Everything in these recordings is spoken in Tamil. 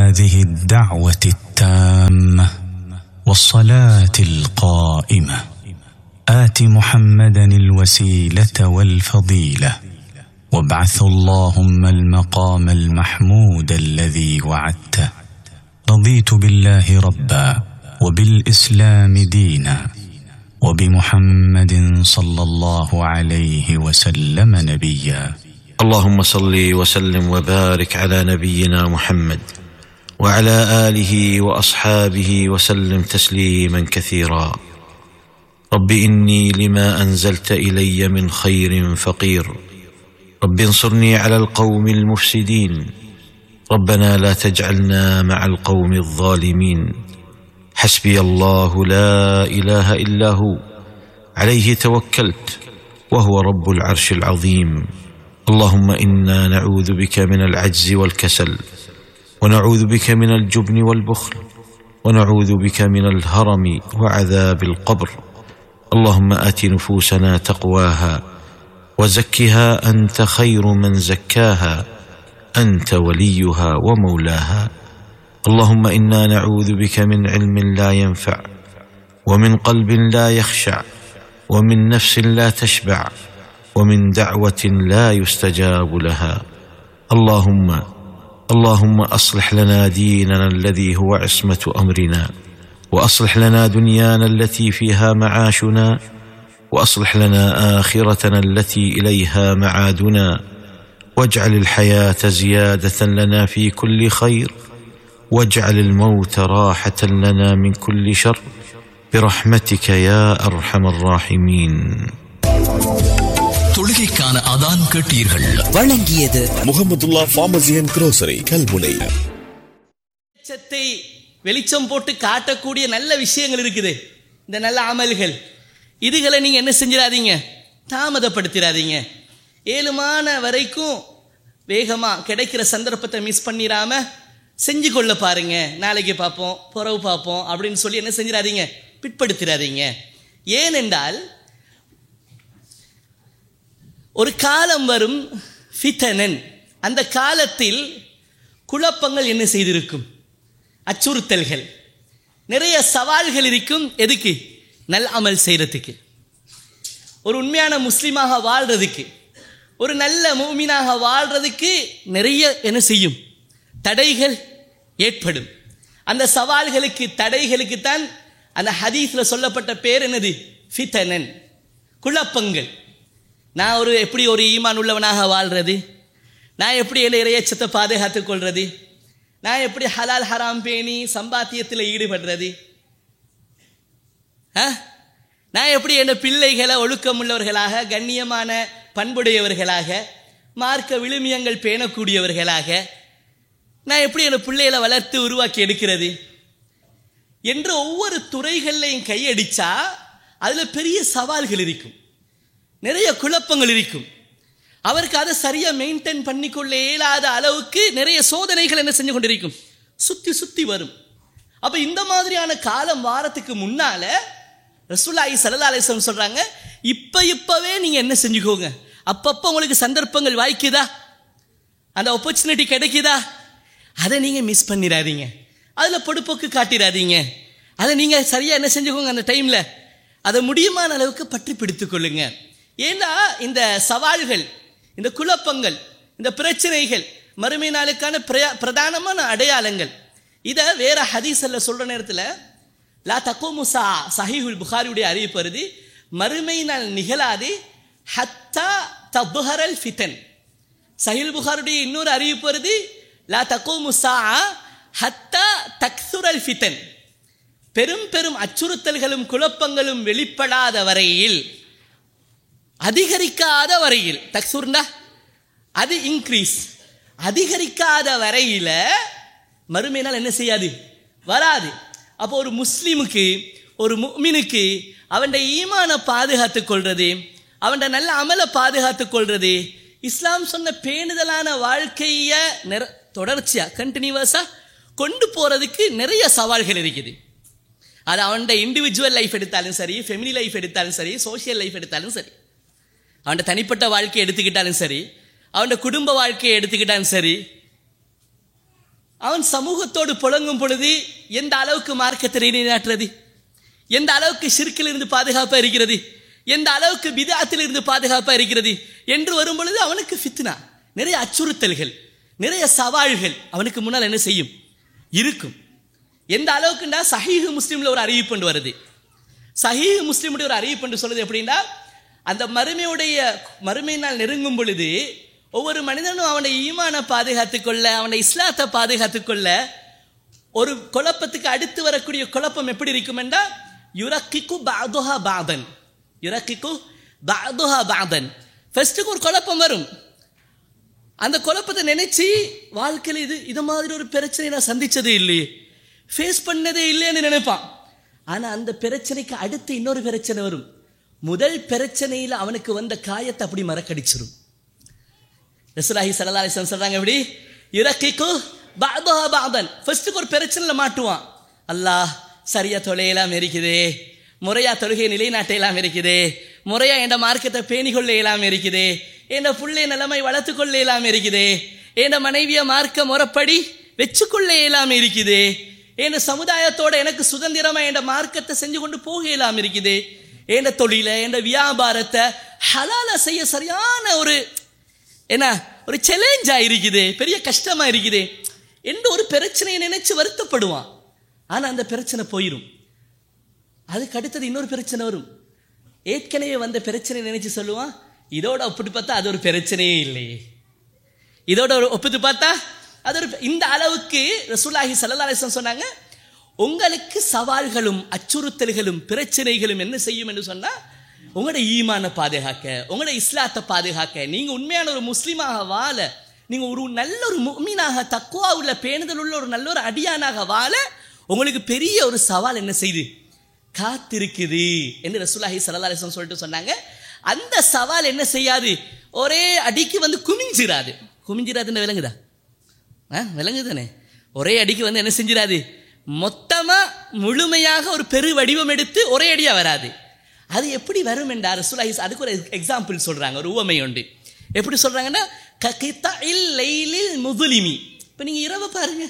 هذه الدعوه التامه والصلاه القائمه ات محمدا الوسيله والفضيله وابعث اللهم المقام المحمود الذي وعدته رضيت بالله ربا وبالاسلام دينا وبمحمد صلى الله عليه وسلم نبيا اللهم صل وسلم وبارك على نبينا محمد وعلى اله واصحابه وسلم تسليما كثيرا رب اني لما انزلت الي من خير فقير رب انصرني على القوم المفسدين ربنا لا تجعلنا مع القوم الظالمين حسبي الله لا اله الا هو عليه توكلت وهو رب العرش العظيم اللهم انا نعوذ بك من العجز والكسل ونعوذ بك من الجبن والبخل ونعوذ بك من الهرم وعذاب القبر اللهم ات نفوسنا تقواها وزكها انت خير من زكاها انت وليها ومولاها اللهم انا نعوذ بك من علم لا ينفع ومن قلب لا يخشع ومن نفس لا تشبع ومن دعوه لا يستجاب لها اللهم اللهم اصلح لنا ديننا الذي هو عصمه امرنا واصلح لنا دنيانا التي فيها معاشنا واصلح لنا اخرتنا التي اليها معادنا واجعل الحياه زياده لنا في كل خير واجعل الموت راحه لنا من كل شر برحمتك يا ارحم الراحمين தொழுகைக்கான அதான் கேட்டீர்கள் வழங்கியது Muhammadullah pharmacy and grocery Kalmunai வெளிச்சத்தை வெளிச்சம் போட்டு காட்டக்கூடிய நல்ல விஷயங்கள் இருக்குது இந்த நல்ல அமல்கள் இதுகளை நீங்க என்ன செஞ்சிடாதீங்க தாமதப்படுத்திடாதீங்க ஏழுமான வரைக்கும் வேகமா கிடைக்கிற சந்தர்ப்பத்தை மிஸ் பண்ணிடாம செஞ்சு கொள்ள பாருங்க நாளைக்கு பார்ப்போம் புறவு பார்ப்போம் அப்படின்னு சொல்லி என்ன செஞ்சிடாதீங்க பிற்படுத்திடாதீங்க ஏனென்றால் ஒரு காலம் வரும் ஃபித்தனன் அந்த காலத்தில் குழப்பங்கள் என்ன செய்திருக்கும் அச்சுறுத்தல்கள் நிறைய சவால்கள் இருக்கும் எதுக்கு நல் அமல் செய்கிறதுக்கு ஒரு உண்மையான முஸ்லீமாக வாழ்றதுக்கு ஒரு நல்ல மூமினாக வாழ்றதுக்கு நிறைய என்ன செய்யும் தடைகள் ஏற்படும் அந்த சவால்களுக்கு தடைகளுக்கு தான் அந்த ஹதீஸ்ல சொல்லப்பட்ட பேர் என்னது ஃபித்தனன் குழப்பங்கள் நான் ஒரு எப்படி ஒரு ஈமான் உள்ளவனாக வாழ்றது நான் எப்படி என் இறையச்சத்தை பாதுகாத்துக் கொள்றது நான் எப்படி ஹலால் ஹராம் பேணி சம்பாத்தியத்தில் ஈடுபடுறது ஆ? நான் எப்படி என் பிள்ளைகளை ஒழுக்கமுள்ளவர்களாக கண்ணியமான பண்புடையவர்களாக மார்க்க விழுமியங்கள் பேணக்கூடியவர்களாக நான் எப்படி என் பிள்ளைகளை வளர்த்து உருவாக்கி எடுக்கிறது என்று ஒவ்வொரு துறைகள்லையும் கையடிச்சா அதுல பெரிய சவால்கள் இருக்கும் நிறைய குழப்பங்கள் இருக்கும் அவருக்கு அதை சரியா மெயின்டைன் பண்ணிக்கொள்ள இயலாத அளவுக்கு நிறைய சோதனைகள் என்ன செஞ்சு கொண்டிருக்கும் சுத்தி சுத்தி வரும் அப்ப இந்த மாதிரியான காலம் வாரத்துக்கு முன்னால ரசூலாயி சல்லா அலிஸ்லம் சொல்றாங்க இப்ப இப்பவே நீங்க என்ன செஞ்சுக்கோங்க அப்பப்ப உங்களுக்கு சந்தர்ப்பங்கள் வாய்க்குதா அந்த ஆப்பர்ச்சுனிட்டி கிடைக்குதா அதை நீங்க மிஸ் பண்ணிடாதீங்க அதுல பொடுப்போக்கு காட்டிடாதீங்க அதை நீங்க சரியா என்ன செஞ்சுக்கோங்க அந்த டைம்ல அதை முடியுமான அளவுக்கு பற்றி பிடித்துக் கொள்ளுங்க ஏன்னா இந்த சவால்கள் இந்த குழப்பங்கள் இந்த பிரச்சனைகள் மறுமை நாளுக்கான பிரயா- பிரதானமான அடையாளங்கள் இதை வேற ஹதீஸ்ல சொல்ற நேரத்தில் லா தக்கோமு சா சஹீஹுல் புகாரியுடைய அறிவிப்பு வருது மறுமை நாள் நிகழாது ஹத்தா தபுஹரல் ஃபிதன் சஹில் புகாருடைய இன்னொரு அறிவிப்பு வருது லா தக்கோமு சா ஹத்தா தக்சுரல் ஃபிதன் பெரும் பெரும் அச்சுறுத்தல்களும் குழப்பங்களும் வெளிப்படாத வரையில் அதிகரிக்காத வரையில் தக்சூர்னா அது இன்க்ரீஸ் அதிகரிக்காத வரையில மறுமை நாள் என்ன செய்யாது வராது அப்போ ஒரு முஸ்லிமுக்கு ஒரு முஃமினுக்கு அவன் ஈமான பாதுகாத்துக் கொள்றது அவன் நல்ல அமலை பாதுகாத்துக் கொள்றது இஸ்லாம் சொன்ன பேணுதலான வாழ்க்கைய நிற தொடர்ச்சியா கண்டினியூவஸா கொண்டு போறதுக்கு நிறைய சவால்கள் இருக்குது அது அவன் இண்டிவிஜுவல் லைஃப் எடுத்தாலும் சரி ஃபெமிலி லைஃப் எடுத்தாலும் சரி சோஷியல் லைஃப் எடுத்தாலும் சரி அவன் தனிப்பட்ட வாழ்க்கையை எடுத்துக்கிட்டாலும் சரி அவன் குடும்ப வாழ்க்கையை எடுத்துக்கிட்டாலும் சரி அவன் சமூகத்தோடு புழங்கும் பொழுது எந்த அளவுக்கு மார்க்கத்தை நிலைநாட்டுறது எந்த அளவுக்கு ஷிர்க்கில் இருந்து பாதுகாப்பா இருக்கிறது எந்த அளவுக்கு பிதாத்தில் இருந்து பாதுகாப்பா இருக்கிறது என்று வரும் பொழுது அவனுக்கு ஃபித்னா நிறைய அச்சுறுத்தல்கள் நிறைய சவால்கள் அவனுக்கு முன்னால் என்ன செய்யும் இருக்கும் எந்த அளவுக்குண்டா சஹீஹ் முஸ்லீம்ல ஒரு அறிவிப்பு வருது சஹீஹ் முஸ்லீமுடைய ஒரு அறிவிப்பு என்று சொல்லுது எப்படின்னா அந்த மறுமையுடைய மறுமை நாள் நெருங்கும் பொழுது ஒவ்வொரு மனிதனும் அவனை ஈமான பாதுகாத்துக் கொள்ள அவனை இஸ்லாத்தை பாதுகாத்துக் கொள்ள ஒரு குழப்பத்துக்கு அடுத்து வரக்கூடிய குழப்பம் எப்படி இருக்கும் என்றால் யுரக்கிக்கு பாதுஹா பாதன் யுரக்கிக்கு பாதுஹா பாதன் ஃபர்ஸ்ட்டுக்கு ஒரு குழப்பம் வரும் அந்த குழப்பத்தை நினைச்சு வாழ்க்கையில் இது இது மாதிரி ஒரு பிரச்சனை நான் சந்திச்சதே இல்லையே ஃபேஸ் பண்ணதே இல்லைன்னு நினைப்பான் ஆனா அந்த பிரச்சனைக்கு அடுத்து இன்னொரு பிரச்சனை வரும் முதல் பிரச்சனையில அவனுக்கு வந்த காயத்தை அப்படி மறக்கடிச்சிரும் ரசூலாஹி ஸல்லல்லாஹு அலைஹி வஸல்லம் சொல்றாங்க எப்படி இறக்கிக்கு பாதஹா பாதன் ஃபர்ஸ்ட்டுக்கு ஒரு பிரச்சனையில மாட்டுவான் அல்லாஹ் சரியா தொலையெல்லாம் இருக்குது முறையா தொழுகை நிலைநாட்டையெல்லாம் இருக்குது முறையா என்ற மார்க்கத்தை பேணி கொள்ள இயலாம இருக்குது என்ற புள்ளை நிலைமை வளர்த்து கொள்ள இயலாம இருக்குது என்ற மனைவிய மார்க்க முறைப்படி வச்சுக்கொள்ள இயலாம இருக்குது என் சமுதாயத்தோட எனக்கு சுதந்திரமா என்ற மார்க்கத்தை செஞ்சு கொண்டு போக இயலாம இருக்குது என்ற தொழில என்ற வியாபாரத்தை ஹலால செய்ய சரியான ஒரு என்ன ஒரு சேலஞ்சா இருக்குது பெரிய கஷ்டமா இருக்குது என்று ஒரு பிரச்சனையை நினைச்சு வருத்தப்படுவான் ஆனா அந்த பிரச்சனை போயிடும் அதுக்கு அடுத்தது இன்னொரு பிரச்சனை வரும் ஏற்கனவே வந்த பிரச்சனை நினைச்சு சொல்லுவான் இதோட ஒப்பிட்டு பார்த்தா அது ஒரு பிரச்சனையே இல்லையே இதோட ஒரு ஒப்பிட்டு பார்த்தா அது ஒரு இந்த அளவுக்கு ரசூலாஹி ஸல்லல்லாஹு அலைஹி வஸல்லம் சொன்னாங்க உங்களுக்கு சவால்களும் அச்சுறுத்தல்களும் பிரச்சனைகளும் என்ன செய்யும் என்று சொன்னா உங்களோட ஈமான பாதுகாக்க உங்களோட இஸ்லாத்தை பாதுகாக்க நீங்க உண்மையான ஒரு முஸ்லீமாக வாழ நீங்க ஒரு நல்ல ஒரு முக்மீனாக தக்குவா உள்ள பேணுதல் உள்ள ஒரு நல்ல ஒரு அடியானாக வாழ உங்களுக்கு பெரிய ஒரு சவால் என்ன செய்து காத்திருக்குது என்று ரசூலாஹி ஸல்லல்லாஹு அலைஹி வஸல்லம் சொல்லிட்டு சொன்னாங்க அந்த சவால் என்ன செய்யாது ஒரே அடிக்கு வந்து குமிஞ்சிராது குமிஞ்சிராதுன்னு விளங்குதா ஆ விளங்குதானே ஒரே அடிக்கு வந்து என்ன செஞ்சிடாது மொத்தமா முழுமையாக ஒரு பெரு வடிவம் எடுத்து ஒரே அடியா வராது அது எப்படி வரும் என்றார் ரசூலுல்லாஹி அதுக்கு ஒரு எக்ஸாம்பிள் சொல்றாங்க ஒரு உவமை உண்டு எப்படி சொல்றாங்கன்னா ககித்தஇல் லைலில் முதுலிமி இப்போ நீங்க இரவு பாருங்க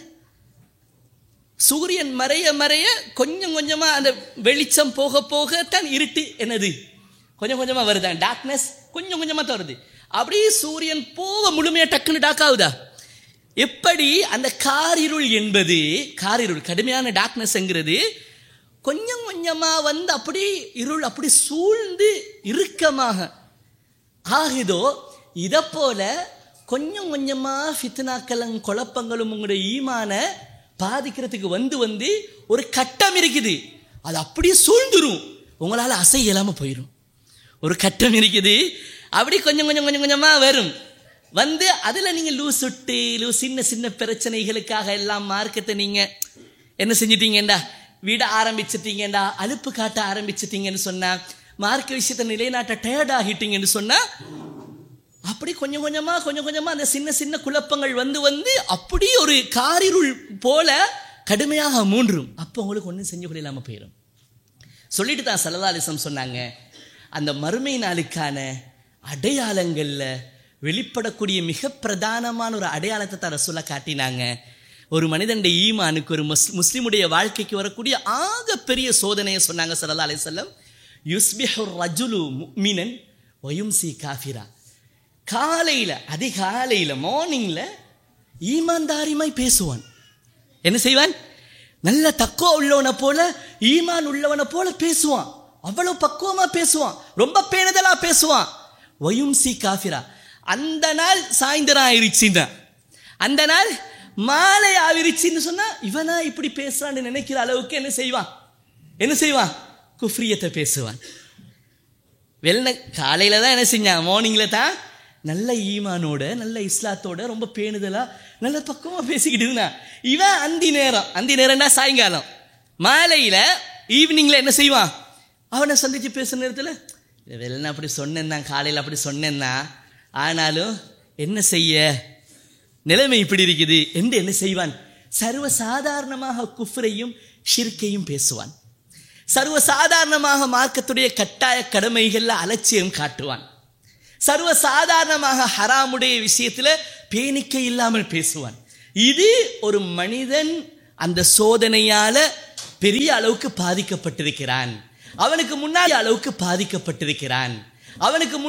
சூரியன் மறைய மறைய கொஞ்சம் கொஞ்சமா அந்த வெளிச்சம் போக போக தான் இருட்டு என்னது கொஞ்சம் கொஞ்சமா வருதான் டார்க்னஸ் கொஞ்சம் கொஞ்சமா தான் வருது அப்படியே சூரியன் போக முழுமையா டக்குன்னு டாக் ஆகுதா எப்படி அந்த காரிருள் என்பது காரிருள் கடுமையான டார்க்னஸ்ங்கிறது கொஞ்சம் கொஞ்சமா வந்து அப்படி இருள் அப்படி சூழ்ந்து இறுக்கமாக ஆகுதோ இதை போல கொஞ்சம் கொஞ்சமா ஃபித்னாக்களும் குழப்பங்களும் உங்களுடைய ஈமான பாதிக்கிறதுக்கு வந்து வந்து ஒரு கட்டம் இருக்குது அது அப்படியே சூழ்ந்துரும் உங்களால அசை இயலாம போயிடும் ஒரு கட்டம் இருக்குது அப்படி கொஞ்சம் கொஞ்சம் கொஞ்சம் கொஞ்சமா வரும் வந்து அதுல நீங்க லூஸ் சுட்டு லூஸ் சின்ன சின்ன பிரச்சனைகளுக்காக எல்லாம் மார்க்கத்தை நீங்க என்ன செஞ்சிட்டீங்கடா விட ஆரம்பிச்சிட்டீங்கடா அலுப்பு காட்ட ஆரம்பிச்சிட்டீங்கன்னு சொன்னா மார்க்க விஷயத்தை நிலைநாட்ட டயர்ட் ஆகிட்டீங்கன்னு சொன்னா அப்படி கொஞ்சம் கொஞ்சமா கொஞ்சம் கொஞ்சமா அந்த சின்ன சின்ன குழப்பங்கள் வந்து வந்து அப்படி ஒரு காரிருள் போல கடுமையாக மூன்றும் அப்போ உங்களுக்கு ஒன்றும் செஞ்சு கொள்ள இல்லாம போயிடும் சொல்லிட்டு தான் சல்லதாலிசம் சொன்னாங்க அந்த மறுமை நாளுக்கான அடையாளங்கள்ல வெளிப்படக்கூடிய மிக பிரதானமான ஒரு அடையாளத்தை தான் ரசூலா காட்டினாங்க ஒரு மனிதனுடைய ஈமானுக்கு ஒரு முஸ் முஸ்லிமுடைய வாழ்க்கைக்கு வரக்கூடிய ஆக பெரிய சோதனையை சொன்னாங்க சல்லா அலிசல்லம் யுஸ்பிஹு ரஜுலு முக்மினன் ஒயும்சி காஃபிரா காலையில் அதிகாலையில் மார்னிங்கில் ஈமான்தாரிமாய் பேசுவான் என்ன செய்வான் நல்ல தக்குவா உள்ளவனை போல ஈமான் உள்ளவனை போல பேசுவான் அவ்வளவு பக்குவமா பேசுவான் ரொம்ப பேணுதலா பேசுவான் வயும்சி காஃபிரா அந்த நாள் சாயந்தரம் ஆயிருச்சுன்னா அந்த நாள் மாலை ஆவிருச்சுன்னு சொன்னா இவனா இப்படி பேசுறான்னு நினைக்கிற அளவுக்கு என்ன செய்வான் என்ன செய்வான் குஃப்ரியத்தை பேசுவான் வெள்ளை காலையில தான் என்ன செஞ்சான் மார்னிங்ல தான் நல்ல ஈமானோட நல்ல இஸ்லாத்தோட ரொம்ப பேணுதலா நல்ல பக்கமா பேசிக்கிட்டு இருந்தான் இவன் அந்தி நேரம் அந்தி நேரம்னா சாயங்காலம் மாலையில ஈவினிங்ல என்ன செய்வான் அவனை சந்திச்சு பேசுற நேரத்தில் வெள்ளை அப்படி சொன்னேன் தான் காலையில் அப்படி சொன்னேன் தான் ஆனாலும் என்ன செய்ய நிலைமை இப்படி இருக்குது என்று என்ன செய்வான் சர்வ சாதாரணமாக குஃப்ரையும் ஷிர்கையும் பேசுவான் சர்வ சாதாரணமாக மார்க்கத்துடைய கட்டாய கடமைகள்ல அலட்சியம் காட்டுவான் சர்வ சாதாரணமாக ஹராமுடைய விஷயத்துல பேணிக்கை இல்லாமல் பேசுவான் இது ஒரு மனிதன் அந்த சோதனையால பெரிய அளவுக்கு பாதிக்கப்பட்டிருக்கிறான் அவனுக்கு முன்னாடி அளவுக்கு பாதிக்கப்பட்டிருக்கிறான் அவனுக்கு முன்